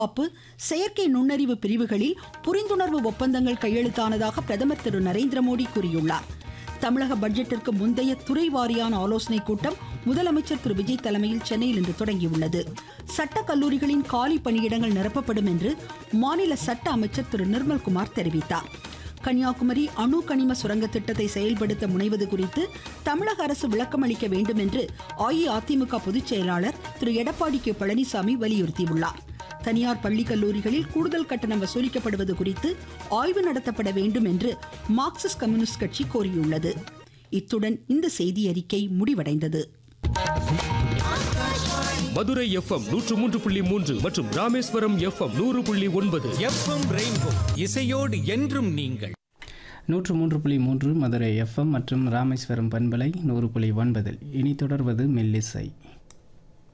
பாதுகாப்பு செயற்கை நுண்ணறிவு பிரிவுகளில் புரிந்துணர்வு ஒப்பந்தங்கள் கையெழுத்தானதாக பிரதமர் திரு நரேந்திர மோடி கூறியுள்ளார் தமிழக பட்ஜெட்டிற்கு முந்தைய துறை வாரியான ஆலோசனைக் கூட்டம் முதலமைச்சர் திரு விஜய் தலைமையில் சென்னையில் இன்று தொடங்கியுள்ளது சட்ட கல்லூரிகளின் காலி பணியிடங்கள் நிரப்பப்படும் என்று மாநில சட்ட அமைச்சர் திரு நிர்மல்குமார் தெரிவித்தார் கன்னியாகுமரி அணு கனிம சுரங்க திட்டத்தை செயல்படுத்த முனைவது குறித்து தமிழக அரசு விளக்கம் அளிக்க வேண்டும் என்று அஇஅதிமுக பொதுச் செயலாளர் திரு எடப்பாடி கே பழனிசாமி வலியுறுத்தியுள்ளார் தனியார் பள்ளி கல்லூரிகளில் கூடுதல் கட்டணம் வசூலிக்கப்படுவது குறித்து ஆய்வு நடத்தப்பட வேண்டும் என்று மார்க்சிஸ்ட் கம்யூனிஸ்ட் கட்சி கோரியுள்ளது இத்துடன் இந்த செய்தி அறிக்கை முடிவடைந்தது மதுரை எஃப்எம் நூற்று மூன்று புள்ளி மூன்று மற்றும் ராமேஸ்வரம் எஃப்எம் நூறு புள்ளி ஒன்பது எஃப்எம் ரெயின்போ இசையோடு என்றும் நீங்கள் நூற்று மூன்று புள்ளி மூன்று மதுரை எஃப்எம் மற்றும் ராமேஸ்வரம் பண்பலை நூறு புள்ளி ஒன்பதில் இனி தொடர்வது மெல்லிசை